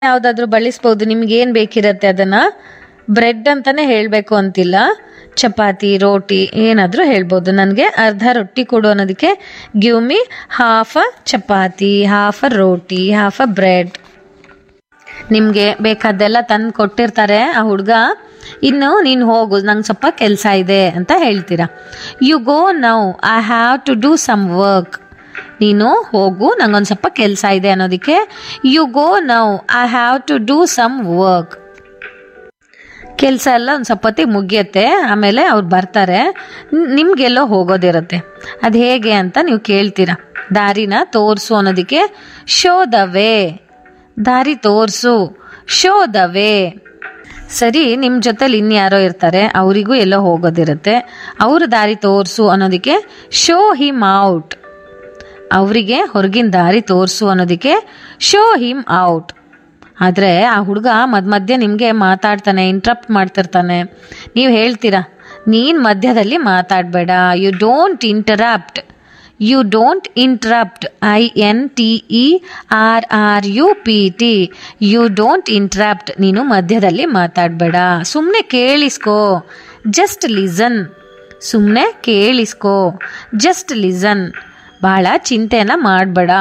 ಯಾವುದಾದ್ರೂ ಬಳಸ್ಬೋದು ನಿಮ್ಗೆ ಏನು ಬೇಕಿರತ್ತೆ ಅದನ್ನ ಬ್ರೆಡ್ ಅಂತಾನೆ ಹೇಳಬೇಕು ಅಂತಿಲ್ಲ ಚಪಾತಿ ರೋಟಿ ಏನಾದರೂ ಹೇಳ್ಬೋದು ನನಗೆ ಅರ್ಧ ರೊಟ್ಟಿ ಕೊಡು ಅನ್ನೋದಕ್ಕೆ give me half a chapati half a roti half a bread ನಿಮಗೆ ಬೇಕಾದ್ದೆಲ್ಲ ತಂದು ಕೊಟ್ಟಿರ್ತಾರೆ ಆ ಹುಡುಗ ಇನ್ನು ನೀನು ಹೋಗು ನಂಗೆ ಸ್ವಲ್ಪ ಕೆಲಸ ಇದೆ ಅಂತ ಹೇಳ್ತೀರಾ you go now I have to do some work ನೀನು ಹೋಗು ನಂಗೊಂದು ಸ್ವಲ್ಪ ಕೆಲಸ ಇದೆ ಅನ್ನೋದಕ್ಕೆ you go now I have to do some work ಕೆಲಸ ಎಲ್ಲ ಒಂದು ಸ್ವಲ್ಪ ಹೊತ್ತಿಗೆ ಮುಗಿಯುತ್ತೆ ಆಮೇಲೆ ಅವ್ರು ಬರ್ತಾರೆ ನ್- ನಿಮ್ಗೆಲ್ಲೋ ಹೋಗೋದಿರುತ್ತೆ ಅದು ಹೇಗೆ ಅಂತ ನೀವು ಕೇಳ್ತೀರಾ ದಾರಿನ ತೋರಿಸು ಅನ್ನೋದಕ್ಕೆ ಶೋ ದ ವೇ ದಾರಿ ತೋರಿಸು ಶೋ ದ ವೇ ಸರಿ ನಿಮ್ಮ ಜೊತೆಲಿ ಇನ್ಯಾರೋ ಇರ್ತಾರೆ ಅವರಿಗೂ ಎಲ್ಲೋ ಹೋಗೋದಿರುತ್ತೆ ಅವ್ರ ದಾರಿ ತೋರಿಸು ಅನ್ನೋದಕ್ಕೆ ಶೋ ಹಿಮ್ ಔಟ್ ಅವರಿಗೆ ಹೊರಗಿನ ದಾರಿ ತೋರಿಸು ಅನ್ನೋದಕ್ಕೆ ಶೋ ಹಿಮ್ ಔಟ್ ಆದರೆ ಆ ಹುಡುಗ ಮಧ್ಯ ಮಧ್ಯೆ ನಿಮಗೆ ಮಾತಾಡ್ತಾನೆ ಇಂಟ್ರಪ್ಟ್ ಮಾಡ್ತಿರ್ತಾನೆ ನೀವು ಹೇಳ್ತೀರಾ ನೀನು ಮಧ್ಯದಲ್ಲಿ ಮಾತಾಡಬೇಡ you don't interrupt you don't interrupt I N T E R R U P T you don't interrupt ನೀನು ಮಧ್ಯದಲ್ಲಿ ಮಾತಾಡಬೇಡ ಸುಮ್ಮನೆ ಕೇಳಿಸ್ಕೋ ಜಸ್ಟ್ ಲಿಸನ್ ಸುಮ್ಮನೆ ಕೇಳಿಸ್ಕೋ ಜಸ್ಟ್ ಲಿಸನ್ ಬಹಳ ಚಿಂತೆನ ಮಾಡಬೇಡ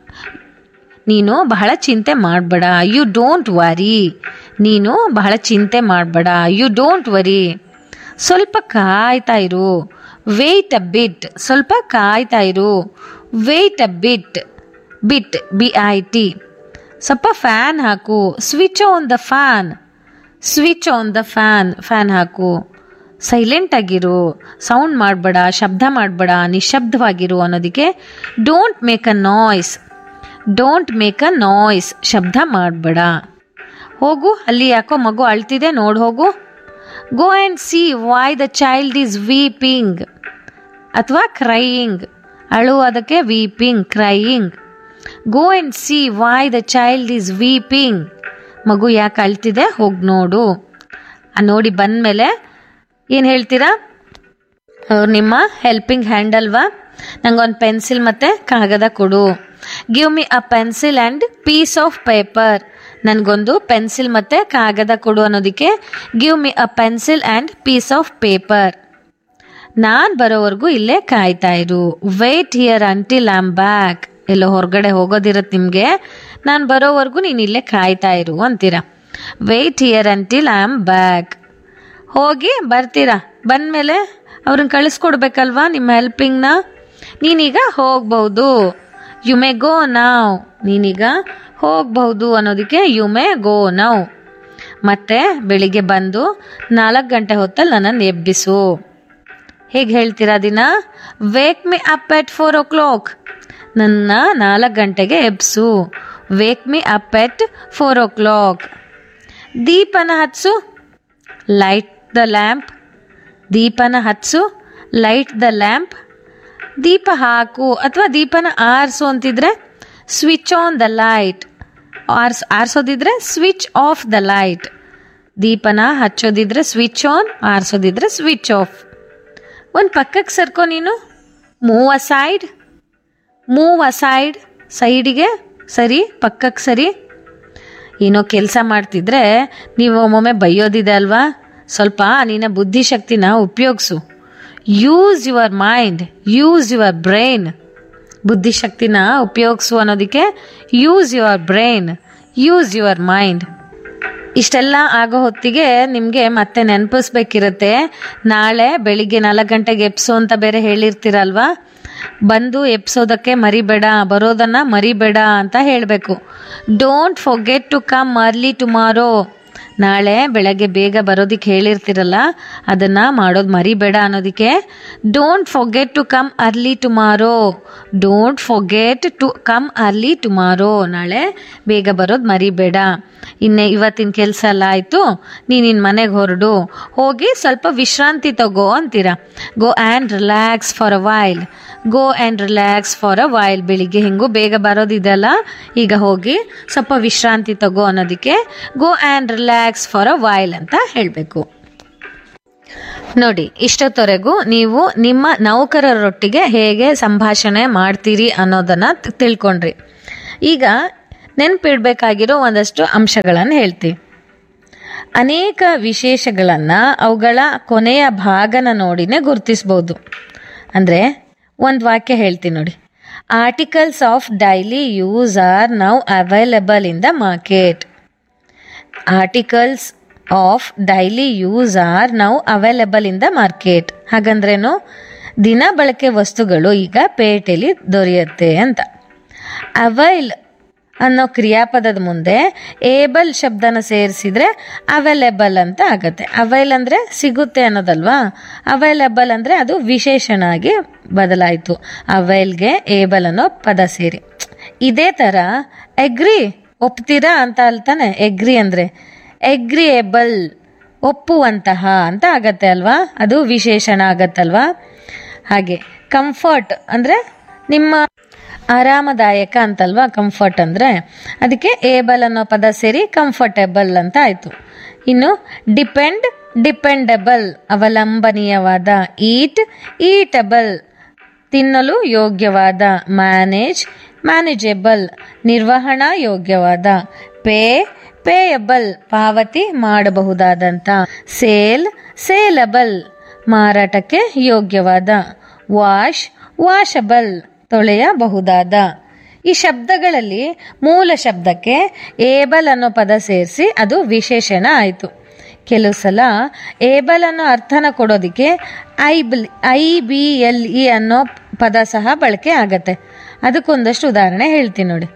ನೀನು ಬಹಳ ಚಿಂತೆ ಮಾಡಬೇಡ ಯು ಡೋಂಟ್ ವರಿ ನೀನು ಬಹಳ ಚಿಂತೆ ಮಾಡಬೇಡ ಯು ಡೋಂಟ್ ವರಿ ಸ್ವಲ್ಪ ಕಾಯ್ತಾ ಇರು ವೆಯ್ಟ್ ಅ ಬಿಟ್ ಸ್ವಲ್ಪ ಕಾಯ್ತಾ ಇರು wait a bit bit B I T ಸ್ವಲ್ಪ ಫ್ಯಾನ್ ಹಾಕು switch on the fan switch on the fan fan ಹಾಕು ಸೈಲೆಂಟ್ ಆಗಿರು ಸೌಂಡ್ ಮಾಡಬೇಡ ಶಬ್ದ ಮಾಡಬೇಡ ನಿಶಬ್ದವಾಗಿರು ಅನ್ನೋದಕ್ಕೆ don't make a noise don't make a noise ಶಬ್ದ ಮಾಡಬೇಡ ಹೋಗು ಅಲ್ಲಿ ಯಾಕೋ ಮಗು ಅಳ್ತಿದೆ ನೋಡ್ ಹೋಗು go and see why the child is weeping ಅಥವಾ ಕ್ರೈಯಿಂಗ್ ಅಳು ಅದಕ್ಕೆ weeping crying go and see why the child is weeping ಮಗು ಯಾಕೆ ಅಳ್ತಿದೆ ಹೋಗಿ ನೋಡು ಆ ನೋಡಿ ಬಂದಮೇಲೆ ಏನು ಹೇಳ್ತೀರಾ ಅವ್ರು ನಿಮ್ಮ ಹೆಲ್ಪಿಂಗ್ ಹ್ಯಾಂಡ್ ಅಲ್ವಾ ನಂಗೊಂದು ಪೆನ್ಸಿಲ್ ಮತ್ತು ಕಾಗದ ಕೊಡು give me a pencil and piece of paper ನನಗೊಂದು ಪೆನ್ಸಿಲ್ ಮತ್ತು ಕಾಗದ ಕೊಡು ಅನ್ನೋದಕ್ಕೆ give me a pencil and piece of paper ನಾನು ಬರೋವರೆಗೂ ಇಲ್ಲೇ ಕಾಯ್ತಾ ಇರು wait here until am back ಎಲ್ಲೋ ಹೊರಗಡೆ ಹೋಗೋದಿರತ್ತೆ ನಿಮಗೆ ನಾನು ಬರೋವರೆಗೂ ನೀನು ಇಲ್ಲೇ ಕಾಯ್ತಾ ಇರು ಅಂತೀರಾ wait here until am back ಹೋಗಿ ಬರ್ತೀರಾ ಬಂದಮೇಲೆ ಅವ್ರನ್ನ ಕಳಿಸ್ಕೊಡ್ಬೇಕಲ್ವಾ ನಿಮ್ಮ ಹೆಲ್ಪಿಂಗ್ನ ನೀನೀಗ ಹೋಗ್ಬೋದು ಯು ಮೇ ಗೋ ನಾವ್ ನೀನೀಗ ಹೋಗ್ಬಹುದು ಅನ್ನೋದಕ್ಕೆ ಯು ಮೇ ಗೋ ನೌ ಮತ್ತೆ ಬೆಳಿಗ್ಗೆ ಬಂದು ನಾಲ್ಕು ಗಂಟೆ ಹೊತ್ತಲ್ಲಿ ನನ್ನನ್ನು ಎಬ್ಬಿಸು ಹೇಗೆ ಹೇಳ್ತೀರಾ ದಿನ wake me up at four o'clock ನನ್ನ ನಾಲ್ಕು ಗಂಟೆಗೆ ಎಬ್ಸು wake me up at four o'clock ದೀಪನ ಹಚ್ಚು ಲೈಟ್ ದ ಲ್ಯಾಂಪ್ ದೀಪನ ಹಚ್ಚು ಲೈಟ್ ದ ಲ್ಯಾಂಪ್ ದೀಪ ಹಾಕು ಅಥವಾ ದೀಪನ ಆರಿಸು ಅಂತಿದ್ರೆ ಸ್ವಿಚ್ ಆನ್ ದ ಲೈಟ್ ಆರ್ಸ್ ಆರಿಸೋದಿದ್ರೆ ಸ್ವಿಚ್ ಆಫ್ ದ ಲೈಟ್ ದೀಪನ ಹಚ್ಚೋದಿದ್ರೆ ಸ್ವಿಚ್ ಆನ್ ಆರಿಸೋದಿದ್ರೆ ಸ್ವಿಚ್ ಆಫ್ ಒಂದು ಪಕ್ಕಕ್ಕೆ ಸರ್ಕೋ ನೀನು move aside move aside ಸೈಡಿಗೆ ಸರಿ ಪಕ್ಕಕ್ಕೆ ಸರಿ ಏನೋ ಕೆಲಸ ಮಾಡ್ತಿದ್ರೆ ನೀವು ಒಮ್ಮೊಮ್ಮೆ ಬೈಯೋದಿದೆ ಅಲ್ವಾ ಸ್ವಲ್ಪ ನಿನ್ನ ಬುದ್ಧಿಶಕ್ತಿನ ಉಪಯೋಗಿಸು use your mind use your brain ಬುದ್ಧಿಶಕ್ತಿನ ಉಪಯೋಗಿಸು ಅನ್ನೋದಕ್ಕೆ use your brain use your mind ಇಷ್ಟೆಲ್ಲ ಆಗೋ ಹೊತ್ತಿಗೆ ನಿಮಗೆ ಮತ್ತೆ ನೆನಪಿಸ್ಬೇಕಿರುತ್ತೆ ನಾಳೆ ಬೆಳಿಗ್ಗೆ ನಾಲ್ಕು ಗಂಟೆಗೆ ಎಪ್ಸು ಅಂತ ಬೇರೆ ಹೇಳಿರ್ತೀರಲ್ವಾ ಬಂದು ಎಪ್ಸೋದಕ್ಕೆ ಮರಿಬೇಡ ಬರೋದನ್ನ ಮರಿಬೇಡ ಅಂತ ಹೇಳಬೇಕು don't forget to come early tomorrow ನಾಳೆ ಬೆಳಗ್ಗೆ ಬೇಗ ಬರೋದಕ್ಕೆ ಹೇಳಿರ್ತೀರಲ್ಲ ಅದನ್ನ ಮಾಡೋದು ಮರಿಬೇಡ ಅನ್ನೋದಕ್ಕೆ don't forget to come early tomorrow don't forget to come early tomorrow ನಾಳೆ ಬೇಗ ಬರೋದು ಮರಿಬೇಡ ಇನ್ನೇ ಇವತ್ತಿನ ಕೆಲಸ ಎಲ್ಲ ಆಯಿತು ನೀನು ನಿನ್ನ ಮನೆಗೆ ಹೊರಡು ಹೋಗಿ ಸ್ವಲ್ಪ ವಿಶ್ರಾಂತಿ ತಗೋ ಅಂತೀರಾ go and relax for a while go and relax for a while ಬೆಳಿಗ್ಗೆ ಹೆಂಗೂ ಬೇಗ ಬರೋದಿದೆಯಲ್ಲ ಈಗ ಹೋಗಿ ಸ್ವಲ್ಪ ವಿಶ್ರಾಂತಿ ತಗೋ ಅನ್ನೋದಕ್ಕೆ go and relax for a while ಅಂತ ಹೇಳಬೇಕು ನೋಡಿ ಇಷ್ಟೊತ್ತವರೆಗೂ ನೀವು ನಿಮ್ಮ ನೌಕರರೊಟ್ಟಿಗೆ ಹೇಗೆ ಸಂಭಾಷಣೆ ಮಾಡ್ತೀರಿ ಅನ್ನೋದನ್ನ ತಿ- ತಿಳ್ಕೊಂಡ್ರಿ ಈಗ ನೆನಪಿಡ್ಬೇಕಾಗಿರೋ ಒಂದಷ್ಟು ಅಂಶಗಳನ್ನು ಹೇಳ್ತೀವಿ ಅನೇಕ ವಿಶೇಷಗಳನ್ನು ಅವುಗಳ ಕೊನೆಯ ಭಾಗನ ನೋಡಿನೇ ಗುರುತಿಸ್ಬೋದು ಅಂದರೆ ಒಂದು ವಾಕ್ಯ ಹೇಳ್ತೀನಿ ನೋಡಿ articles of daily use are now available in the market articles of daily use are now available in the market ಹಾಗಂದ್ರೇನು ದಿನ ಬಳಕೆ ವಸ್ತುಗಳು ಈಗ ಪೇಟೆಲಿ ದೊರೆಯುತ್ತೆ ಅಂತ ಅವೈಲ್ ಅನ್ನೋ ಕ್ರಿಯಾಪದದ ಮುಂದೆ ಏಬಲ್ ಶಬ್ದನ ಸೇರಿಸಿದ್ರೆ ಅವೈಲೇಬಲ್ ಅಂತ ಆಗತ್ತೆ ಅವೈಲ್ ಅಂದರೆ ಸಿಗುತ್ತೆ ಅನ್ನೋದಲ್ವಾ ಅವೈಲೇಬಲ್ ಅಂದರೆ ಅದು ವಿಶೇಷಣ ಆಗಿ ಬದಲಾಯಿತು ಅವೈಲ್ಗೆ ಏಬಲ್ ಅನ್ನೋ ಪದ ಸೇರಿ ಇದೇ ಥರ ಎಗ್ರಿ ಒಪ್ತೀರಾ ಅಂತ ಅಲ್ತಾನೆ ಎಗ್ರಿ ಅಂದರೆ ಎಗ್ರಿಯೇಬಲ್ ಒಪ್ಪುವಂತಹ ಅಂತ ಆಗತ್ತೆ ಅಲ್ವಾ ಅದು ವಿಶೇಷಣ ಆಗತ್ತಲ್ವಾ ಹಾಗೆ ಕಂಫರ್ಟ್ ಅಂದರೆ ನಿಮ್ಮ ಆರಾಮದಾಯಕ ಅಂತಲ್ವಾ ಕಂಫರ್ಟ್ ಅಂದರೆ ಅದಕ್ಕೆ ಏಬಲ್ ಅನ್ನೋ ಪದ ಸೇರಿ ಕಂಫರ್ಟೇಬಲ್ ಅಂತ ಆಯಿತು ಇನ್ನು ಡಿಪೆಂಡ್ ಡಿಪೆಂಡಬಲ್ ಅವಲಂಬನೀಯವಾದ ಈಟ್ ಈಟಬಲ್ ತಿನ್ನಲು ಯೋಗ್ಯವಾದ ಮ್ಯಾನೇಜ್ ಮ್ಯಾನೇಜೆಬಲ್ ನಿರ್ವಹಣಾ ಯೋಗ್ಯವಾದ ಪೇ ಪೇಯಬಲ್ ಪಾವತಿ ಮಾಡಬಹುದಾದಂಥ ಸೇಲ್ ಸೇಲಬಲ್ ಮಾರಾಟಕ್ಕೆ ಯೋಗ್ಯವಾದ ವಾಶ್ ವಾಷಬಲ್ ತೊಳೆಯಬಹುದಾದ ಈ ಶಬ್ದಗಳಲ್ಲಿ ಮೂಲ ಶಬ್ದಕ್ಕೆ ಏಬಲ್ ಅನ್ನೋ ಪದ ಸೇರಿಸಿ ಅದು ವಿಶೇಷಣ ಆಯಿತು ಕೆಲವು ಸಲ ಏಬಲ್ ಅನ್ನೋ ಅರ್ಥನ ಕೊಡೋದಕ್ಕೆ ible I B L E ಅನ್ನೋ ಪದ ಸಹ ಬಳಕೆ ಆಗತ್ತೆ ಅದಕ್ಕೊಂದಷ್ಟು ಉದಾಹರಣೆ ಹೇಳ್ತೀನಿ ನೋಡಿ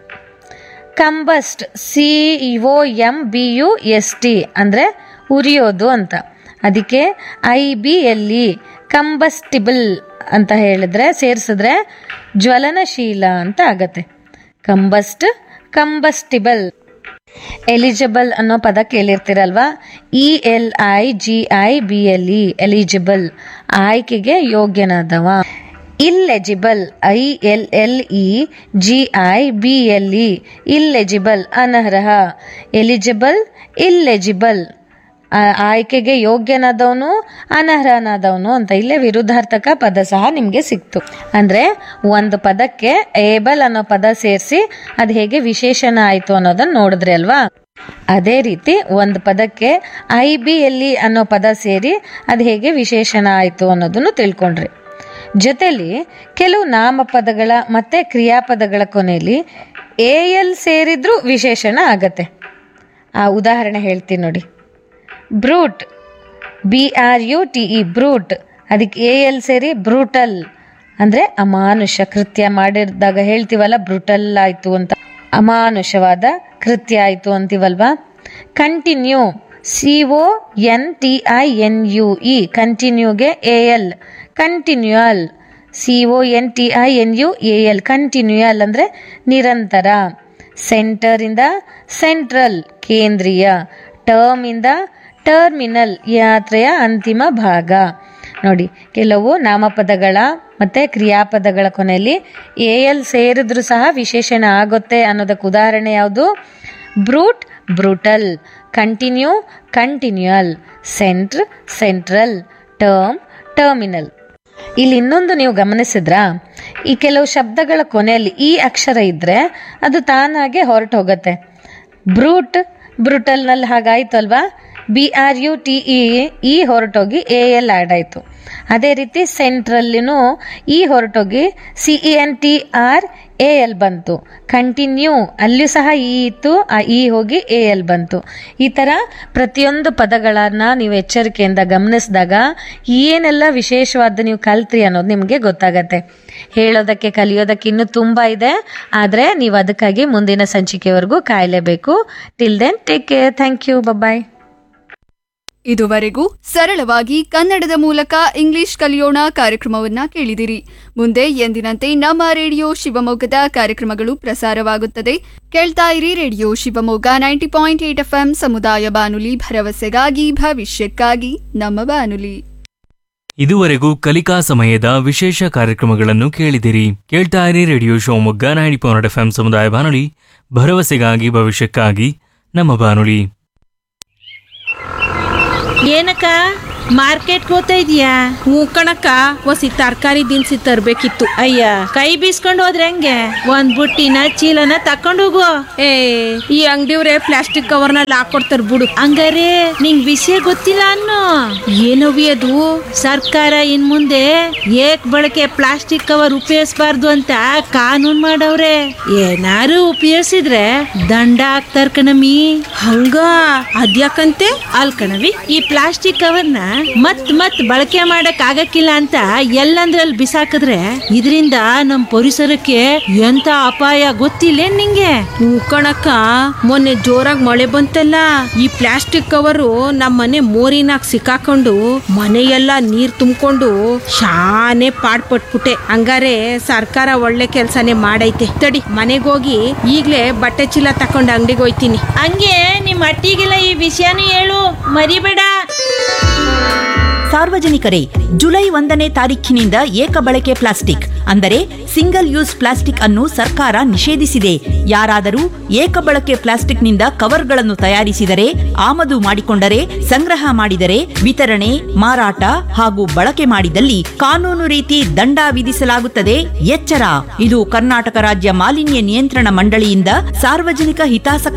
combust C O M B U S T ಅಂದರೆ ಉರಿಯೋದು ಅಂತ ಅದಕ್ಕೆ I B L E combustible ಅಂತ ಹೇಳಿದ್ರೆ ಸೇರಿಸಿದ್ರೆ ಜ್ವಲನಶೀಲ ಅಂತ ಆಗತ್ತೆ ಕಂಬಸ್ಟ್ ಕಂಬಸ್ಟಿಬಲ್ ಎಲಿಜಿಬಲ್ ಅನ್ನೋ ಪದ ಕೇಳಿರ್ತೀರಲ್ವಾ E L I G I B L E eligible ಆಯ್ಕೆಗೆ ಯೋಗ್ಯನಾದವ illegible I L L E G I B L E illegible ಅನರ್ಹ ಎಲಿಜಿಬಲ್ ಇಲ್ಲೆಜಿಬಲ್ ಆಯ್ಕೆಗೆ ಯೋಗ್ಯನಾದವನು ಅನರ್ಹನಾದವನು ಅಂತ ಇಲ್ಲೇ ವಿರುದ್ಧಾರ್ಥಕ ಪದ ಸಹ ನಿಮಗೆ ಸಿಕ್ತು ಅಂದ್ರೆ ಒಂದು ಪದಕ್ಕೆ ಏಬಲ್ ಅನ್ನೋ ಪದ ಸೇರಿಸಿ ಅದು ಹೇಗೆ ವಿಶೇಷಣ ಆಯಿತು ಅನ್ನೋದನ್ನ ನೋಡಿದ್ರಿ ಅಲ್ವಾ ಅದೇ ರೀತಿ ಒಂದು ಪದಕ್ಕೆ ಐ ಬಿ ಎಲ್ ಇ ಅನ್ನೋ ಪದ ಸೇರಿ ಅದು ಹೇಗೆ ವಿಶೇಷಣ ಆಯಿತು ಅನ್ನೋದನ್ನು ತಿಳ್ಕೊಂಡ್ರಿ ಜೊತೆಲಿ ಕೆಲವು ನಾಮಪದಗಳ ಮತ್ತೆ ಕ್ರಿಯಾಪದಗಳ ಕೊನೆಯಲ್ಲಿ ಎ ಎಲ್ ಸೇರಿದ್ರೂ ವಿಶೇಷಣ ಆಗತ್ತೆ ಆ ಉದಾಹರಣೆ ಹೇಳ್ತೀನಿ ನೋಡಿ brute B R U T E brute ಅದಕ್ಕೆ ಎ ಎಲ್ ಸೇರಿ ಬ್ರೂಟಲ್ ಅಂದರೆ ಅಮಾನುಷ ಕೃತ್ಯ ಮಾಡಿದಾಗ ಹೇಳ್ತೀವಲ್ಲ ಬ್ರೂಟಲ್ ಆಯಿತು ಅಂತ ಅಮಾನುಷವಾದ ಕೃತ್ಯ ಆಯಿತು ಅಂತೀವಲ್ವಾ continue C O N T I N U E ಕಂಟಿನ್ಯೂಗೆ A L continual C O N T I N U A L continual ಅಂದರೆ ನಿರಂತರ ಸೆಂಟರಿಂದ ಸೆಂಟ್ರಲ್ ಕೇಂದ್ರೀಯ ಟರ್ಮಿಂದ ಟರ್ಮಿನಲ್ ಯಾತ್ರೆಯ ಅಂತಿಮ ಭಾಗ ನೋಡಿ ಕೆಲವು ನಾಮಪದಗಳ ಮತ್ತು ಕ್ರಿಯಾಪದಗಳ ಕೊನೆಯಲ್ಲಿ ಎ ಎಲ್ ಸೇರಿದ್ರೂ ಸಹ ವಿಶೇಷಣ ಆಗುತ್ತೆ ಅನ್ನೋದಕ್ಕೆ ಉದಾಹರಣೆ ಯಾವುದು brute brutal continue continual centre central term terminal ಇಲ್ಲಿ ಇನ್ನೊಂದು ನೀವು ಗಮನಿಸಿದ್ರಾ ಈ ಕೆಲವು ಶಬ್ದಗಳ ಕೊನೆಯಲ್ಲಿ ಈ ಅಕ್ಷರ ಇದ್ರೆ ಅದು ತಾನಾಗೆ ಹೊರಟು ಹೋಗುತ್ತೆ ಬ್ರೂಟ್ ಬ್ರೂಟಲ್ನಲ್ಲಿ ಹಾಗಾಯ್ತು ಅಲ್ವಾ B R U T E ಈ ಹೊರಟೋಗಿ ಎ ಎಲ್ ಆ್ಯಡ್ ಆಯಿತು ಅದೇ ರೀತಿ ಸೆಂಟ್ರಲ್ಲಿನೂ ಈ ಹೊರಟೋಗಿ C E N T R A L ಬಂತು ಕಂಟಿನ್ಯೂ ಅಲ್ಲಿಯೂ ಸಹ ಇ ಇತ್ತು ಆ ಇ ಹೋಗಿ ಎ ಎಲ್ ಬಂತು ಈ ಥರ ಪ್ರತಿಯೊಂದು ಪದಗಳನ್ನು ನೀವು ಎಚ್ಚರಿಕೆಯಿಂದ ಗಮನಿಸಿದಾಗ ಏನೆಲ್ಲ ವಿಶೇಷವಾದ ನೀವು ಕಲ್ತ್ರಿ ಅನ್ನೋದು ನಿಮಗೆ ಗೊತ್ತಾಗತ್ತೆ ಹೇಳೋದಕ್ಕೆ ಕಲಿಯೋದಕ್ಕೆ ಇನ್ನೂ ತುಂಬ ಇದೆ ಆದರೆ ನೀವು ಅದಕ್ಕಾಗಿ ಮುಂದಿನ ಸಂಚಿಕೆವರೆಗೂ ಕಾಯಲೇಬೇಕು till then take care thank you bye ಇದುವರೆಗೂ ಸರಳವಾಗಿ ಕನ್ನಡದ ಮೂಲಕ ಇಂಗ್ಲಿಷ್ ಕಲಿಯೋಣ ಕಾರ್ಯಕ್ರಮವನ್ನ ಕೇಳಿದಿರಿ ಮುಂದೆ ಎಂದಿನಂತೆ ನಮ್ಮ ರೇಡಿಯೋ ಶಿವಮೊಗ್ಗದ ಕಾರ್ಯಕ್ರಮಗಳು ಪ್ರಸಾರವಾಗುತ್ತದೆ ಕೇಳ್ತಾ ಇರಿ radio Shivamogga ninety point eight F ಸಮುದಾಯ ಬಾನುಲಿ ಭರವಸೆಗಾಗಿ ಭವಿಷ್ಯಕ್ಕಾಗಿ ನಮ್ಮ ಬಾನುಲಿ ಇದುವರೆಗೂ ಕಲಿಕಾ ಸಮಯದ ವಿಶೇಷ ಕಾರ್ಯಕ್ರಮಗಳನ್ನು ಕೇಳಿದಿರಿ ಕೇಳ್ತಾ ಇರಿ radio Shivamogga ninety point F ಸಮುದಾಯ ಬಾನುಲಿ ಭರವಸೆಗಾಗಿ ಭವಿಷ್ಯಕ್ಕಾಗಿ ನಮ್ಮ ಬಾನುಲಿ ಏನಕ್ಕ ಮಾರ್ಕೆಟ್ ಹೋಗ್ತಾ ಇದೀಯಾ ಹ್ಞೂ ಕಣಕ್ಕ ಒಸಿ ತರಕಾರಿ ದಿನಸಿ ತರ್ಬೇಕಿತ್ತು ಅಯ್ಯ ಕೈ ಬೀಸ್ಕೊಂಡು ಹೋದ್ರೆ ಹೆಂಗೆ ಒಂದ್ ಬುಟ್ಟಿನ ಚೀಲನ ತಕೊಂಡು ಹೋಗು ಏ ಈ ಅಂಗಡಿಯವ್ರೆ ಪ್ಲಾಸ್ಟಿಕ್ ಕವರ್ನಲ್ಲಿ ಹಾಕೊಡ್ತಾರ ಬಿಡು ಹಂಗಾರೆ ನಿಂಗ್ ವಿಷಯ ಗೊತ್ತಿಲ್ಲ ಅನ್ನೋ ಏನವಿ ಅದು ಸರ್ಕಾರ ಇನ್ ಮುಂದೆ ಏಕ್ ಬಳಕೆ ಪ್ಲಾಸ್ಟಿಕ್ ಕವರ್ ಉಪಯೋಗಿಸಬಾರ್ದು ಅಂತ ಕಾನೂನ್ ಮಾಡವ್ರೆ ಏನಾರು ಉಪಯೋಗಿಸಿದ್ರೆ ದಂಡ ಹಾಕ್ತಾರ ಕಣಮಿ ಹಂಗ ಅದ್ಯಾಕಂತೆ ಅಲ್ ಕಣವಿ ಈ ಪ್ಲಾಸ್ಟಿಕ್ ಕವರ್ನ ಮತ್ ಮತ್ ಬಳಕೆ ಮಾಡಕ್ ಆಗಕ್ಕಿಲ್ಲ ಅಂತ ಎಲ್ಲಂದ್ರಲ್ಲಿ ಬಿಸಾಕಿದ್ರೆ ಇದರಿಂದ ನಮ್ ಪರಿಸರಕ್ಕೆ ಎಂತ ಅಪಾಯ ಗೊತ್ತಿಲ್ಲ ನಿಂಗೆ ಹ್ಞೂ ಕಣಕ್ಕ ಮೊನ್ನೆ ಜೋರಾಗಿ ಮಳೆ ಬಂತಲ್ಲ ಈ ಪ್ಲಾಸ್ಟಿಕ್ ಕವರು ನಮ್ಮ ಮನೆ ಮೋರಿನಾಗ ಸಿಕ್ಕಾಕೊಂಡು ಮನೆಯೆಲ್ಲ ನೀರ್ ತುಂಬಿಕೊಂಡು ಶಾನೆ ಪಾಡ್ಪಟ್ಬಿಟ್ಟೆ ಹಂಗಾರೆ ಸರ್ಕಾರ ಒಳ್ಳೆ ಕೆಲ್ಸನೇ ಮಾಡೈತೆ ತಡಿ ಮನೆಗೋಗಿ ಈಗ್ಲೇ ಬಟ್ಟೆ ಚೀಲ ತಕೊಂಡು ಅಂಗಡಿಗೆ ಹೋಯ್ತೀನಿ ಹಂಗೆ ನಿಮ್ ಅಟ್ಟಿಗೆಲ್ಲ ಈ ವಿಷಯನೂ ಹೇಳು ಮರಿಬೇಡ ಸಾರ್ವಜನಿಕರೇ ಜುಲೈ ಒಂದನೇ ತಾರೀಖಿನಿಂದ ಏಕ ಬಳಕೆ ಪ್ಲಾಸ್ಟಿಕ್ ಅಂದರೆ ಸಿಂಗಲ್ ಯೂಸ್ ಪ್ಲಾಸ್ಟಿಕ್ ಅನ್ನು ಸರ್ಕಾರ ನಿಷೇಧಿಸಿದೆ ಯಾರಾದರೂ ಏಕ ಬಳಕೆ ಪ್ಲಾಸ್ಟಿಕ್ನಿಂದ ಕವರ್ಗಳನ್ನು ತಯಾರಿಸಿದರೆ ಆಮದು ಮಾಡಿಕೊಂಡರೆ ಸಂಗ್ರಹ ಮಾಡಿದರೆ ವಿತರಣೆ ಮಾರಾಟ ಹಾಗೂ ಬಳಕೆ ಮಾಡಿದಲ್ಲಿ ಕಾನೂನು ರೀತಿ ದಂಡ ವಿಧಿಸಲಾಗುತ್ತದೆ ಎಚ್ಚರ ಇದು ಕರ್ನಾಟಕ ರಾಜ್ಯ ಮಾಲಿನ್ಯ ನಿಯಂತ್ರಣ ಮಂಡಳಿಯಿಂದ ಸಾರ್ವಜನಿಕ ಹಿತಾಸಕ್ತಿ